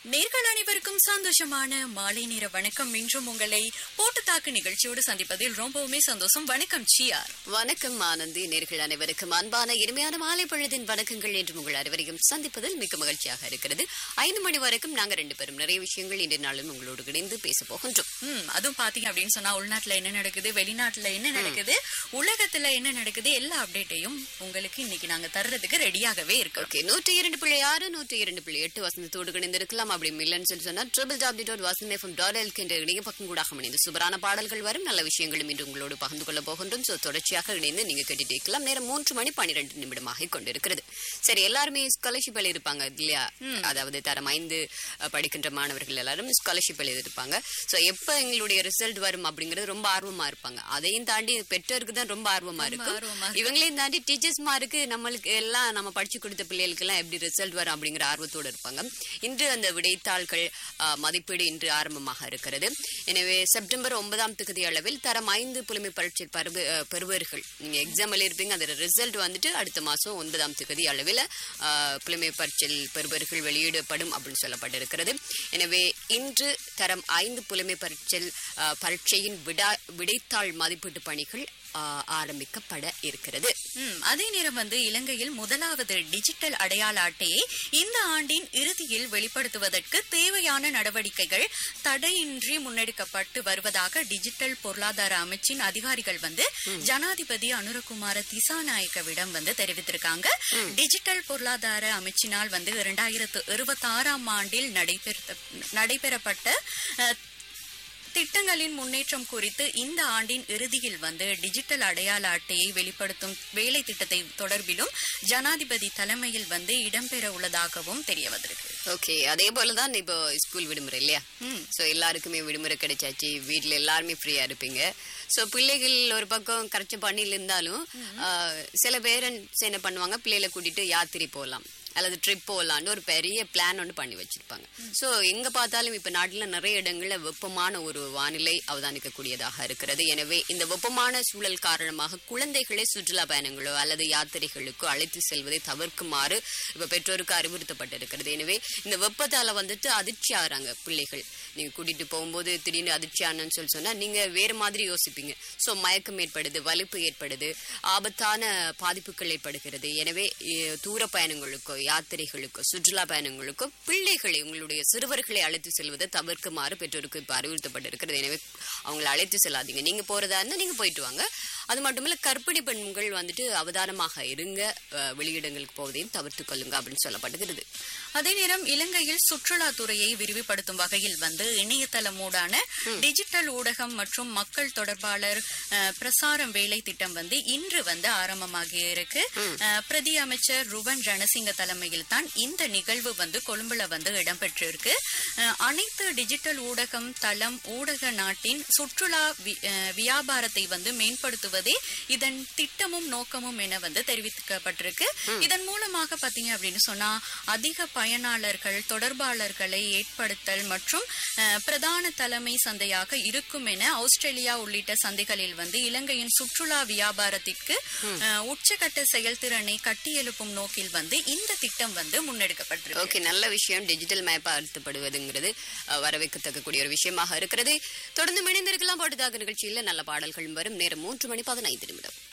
நேர்கள் அனைவருக்கும் சந்தோஷமான மாலை நேர வணக்கம் இன்றும் உங்களை போட்டு தாக்கு நிகழ்ச்சியோடு சந்திப்பதில் ரொம்பவுமே சந்தோஷம் வணக்கம் சியார் வணக்கம் ஆனந்தி நேர்கள் அனைவருக்கும் அன்பான இனிமையான மாலை பொழுதின் வணக்கங்கள் என்று உங்கள் அனைவரையும் சந்திப்பதில் மிக்க மகிழ்ச்சியாக இருக்கிறது ஐந்து மணி வரைக்கும் நாங்க ரெண்டு பேரும் நிறைய விஷயங்கள் இன்றைய நாளும் உங்களோடு இணைந்து பேச போகின்றோம் ம் அதுவும் பாத்தீங்க அப்படின்னு சொன்னா உள்நாட்டுல என்ன நடக்குது வெளிநாட்டுல என்ன நடக்குது உலகத்துல என்ன நடக்குது எல்லா அப்டேட்டையும் உங்களுக்கு இன்னைக்கு நாங்க தர்றதுக்கு ரெடியாகவே இருக்கோம் ஓகே நூற்றி இரண்டு புள்ளி ஆறு நூற்றி இரண்டு புள்ளி எட்டு வசந்தத்தோடு இணைந்திருக்கலாம் அப்படி இல்லைன்னு சொல்லி சொன்னா triple W dot Vasanth FM dot LK என்ற இணைய பக்கம் கூட இணைந்து சூப்பரான பாடல்கள் வரும் நல்ல விஷயங்களும் இன்று உங்களோடு பகிர்ந்து கொள்ள போகின்றோம் ஸோ தொடர்ச்சியாக இணைந்து நீங்க கேட்டுட்டு இருக்கலாம் நேரம் மூன்று மணி பன்னிரெண்டு நிமிடமாக கொண்டிருக்கிறது சரி எல்லாருமே ஸ்காலர்ஷிப் இருப்பாங்க இல்லையா அதாவது தரம் ஐந்து அஹ், படிக்கின்ற மாணவர்கள் எல்லாரும் ஸ்காலர்ஷிப் இருப்பாங்க ஸோ எப்ப எங்களுடைய ரிசல்ட் வரும் அப்படிங்கிறது ரொம்ப ஆர்வமா இருப்பாங்க அதையும் தாண்டி பெற்றோருக்கு தான் ரொம்ப ஆர்வமா இருக்கும் ஆர்வமா இவங்களையும் தாண்டி டீச்சர்ஸ் மாருக்கு நம்மளுக்கு எல்லாம் நம்ம படிச்சு கொடுத்த பிள்ளைகளுக்கு எல்லாம் எப்படி ரிசல்ட் வரும் அப்படிங்கிற ஆர்வத்தோட இருப்பாங்க இன்று அந்த விடைத்தாள்கள் ஆ, மதிப்பீடு இன்று ஆரம்பமாக இருக்கிறது எனவே செப்டம்பர் ஒன்பதாம் தேதி அளவில் தரம் ஐந்து புலமை பரீட்சை பருவ அ, பெறுவர்கள் நீங்க எக்ஸாம் எழுதிருப்பீங்க அந்த ரிசல்ட் வந்துட்டு அடுத்த மாசம் ஒன்பதாம் தேதி அளவில் ஆ, புலமை பரீட்சை பெறுவர்கள் வெளியிடப்படும் அப்படின்னு சொல்லப்பட்டிருக்கிறது எனவே இன்று தரம் ஐந்து புலமை பரீட்சை ஆ, பரீட்சையின் விடா விடைத்தாள் மதிப்பீட்டு பணிகள் ஆ, ஆரம்பிக்கப்பட இருக்கிறது ம், அதே நேரம் வந்து இலங்கையில் முதலாவது டிஜிட்டல் அடையாள அட்டையை இந்த ஆண்டின் இறுதியில் வெளிப்படுத்துவதற்கு தேவையான நடவடிக்கைகள் தடையின்றி முன்னெடுக்கப்பட்டு வருவதாக டிஜிட்டல் பொருளாதார அமைச்சின் அதிகாரிகள் வந்து ஜனாதிபதி அனுரகுமார திசாநாயக்கவிடம் வந்து தெரிவித்திருக்காங்க டிஜிட்டல் பொருளாதார அமைச்சினால் வந்து இரண்டாயிரத்து இருபத்தி ஆறாம் ஆண்டில் நடைபெற நடைபெறப்பட்ட அஹ், திட்டங்களின் முன்னேற்றம் குறித்து இந்த ஆண்டின் இறுதியில் வந்து டிஜிட்டல் அடையாள அட்டையை வெளிப்படுத்தும் வேலை திட்டத்தை தொடர்பிலும் ஜனாதிபதி தலைமையில் வந்து இடம்பெற உள்ளதாகவும் தெரிய வந்திருக்கு ஓகே அதே போலதான் இப்போ ஸ்கூல் விடுமுறை இல்லையா சோ எல்லாருக்குமே விடுமுறை கிடைச்சாச்சு வீட்ல எல்லாருமே ஃப்ரீயா இருப்பீங்க சோ பிள்ளைகள் ஒரு பக்கம் கரெக்ட் பண்ணில இருந்தாலும் ஆஹ், சில பேரண்ட்ஸ் என்ன பண்ணுவாங்க பிள்ளைகளை கூட்டிட்டு யாத்திரை போகலாம் அல்லது ட்ரிப் போகலான்னு ஒரு பெரிய பிளான் ஒன்று பண்ணி வச்சிருப்பாங்க சோ எங்க பார்த்தாலும் இப்ப நாட்டுல நிறைய இடங்கள்ல வெப்பமான ஒரு வானிலை அவதானிக்கக்கூடியதாக இருக்கிறது எனவே இந்த வெப்பமான சூழல் காரணமாக குழந்தைகளை சுற்றுலா பயணங்களோ அல்லது யாத்திரைகளுக்கோ அழைத்து செல்வதை தவிர்க்குமாறு இப்ப பெற்றோருக்கு அறிவுறுத்தப்பட்டிருக்கிறது எனவே இந்த வெப்பத்தால வந்துட்டு அதிர்ச்சி ஆகுறாங்க பிள்ளைகள் நீங்க கூட்டிட்டு போகும்போது திடீர்னு அதிர்ச்சி ஆனன்னு சொல்லி சொன்னா நீங்க வேற மாதிரி யோசிப்பீங்க சோ மயக்கம் ஏற்படுது வலிப்பு ஏற்படுது ஆபத்தான பாதிப்புகள் ஏற்படுகிறது எனவே எ, தூர பயணங்களுக்கோ யாத்திரைகளுக்கோ சுற்றுலா பயணங்களுக்கோ பிள்ளைகளை உங்களுடைய சிறுவர்களை அழைத்து செல்வதை தவிர்க்குமாறு பெற்றோருக்கு இப்ப அறிவுறுத்தப்பட்டிருக்கிறது எனவே அவங்களை அழைத்து செல்லாதீங்க நீங்க போறதா இருந்தா நீங்க போயிட்டு வாங்க அது மட்டும் இல்ல கர்ப்பிணி பெண்கள் வந்துட்டு அவதானமாக இருங்க அஹ், வெளியிடங்களுக்கு போவதையும் தவிர்த்து கொள்ளுங்க அப்படின்னு சொல்லப்படுகிறது அதே நேரம் இலங்கையில் சுற்றுலாத்துறையை விரிவுபடுத்தும் வகையில் வந்து இணையதளமூடான டிஜிட்டல் ஊடகம் மற்றும் மக்கள் தொடர்பாளர் அஹ், பிரசாரம் வேலை திட்டம் வந்து இன்று வந்து ஆரம்பமாகி இருக்கு அஹ், பிரதி அமைச்சர் ருவன் ரணசிங்க தலைமையில் தான் இந்த நிகழ்வு வந்து கொழும்புல வந்து இடம்பெற்றிருக்கு அஹ், அனைத்து டிஜிட்டல் ஊடகம் தளம் ஊடக நாட்டின் சுற்றுலா வி- அஹ், வியாபாரத்தை வந்து மேம்படுத்துவதே இதன் திட்டமும் நோக்கமும் என வந்து தெரிவிக்கப்பட்டிருக்கு இதன் மூலமாக பாத்தீங்க அப்படின்னு சொன்னா அதிக பயனாளர்கள் தொடர்பாளர்களை ஏற்படுத்தல் மற்றும் அஹ், பிரதான தலைமை சந்தையாக இருக்கும் என ஆஸ்திரேலியா உள்ளிட்ட சந்தைகளில் வந்து இலங்கையின் சுற்றுலா வியாபாரத்திற்கு அஹ், உச்சகட்ட செயல்திறனை கட்டியெழுப்பும் நோக்கில் வந்து இந்த திட்டம் வந்து முன்னெடுக்கப்பட்டிருக்கு ஓகே நல்ல விஷயம் டிஜிட்டல் மேப் அறுத்தப்படுவதுங்கிறது அஹ், வரவேற்கத்தக்கக்கூடிய ஒரு விஷயமாக இருக்கிறது தொடர்ந்து இணைந்திருக்கலாம் பாட்டுதாக நிகழ்ச்சியில் நல்ல பாடல்களும் வரும் நேரம் மூன்று மணி பதினைந்து நிமிடம்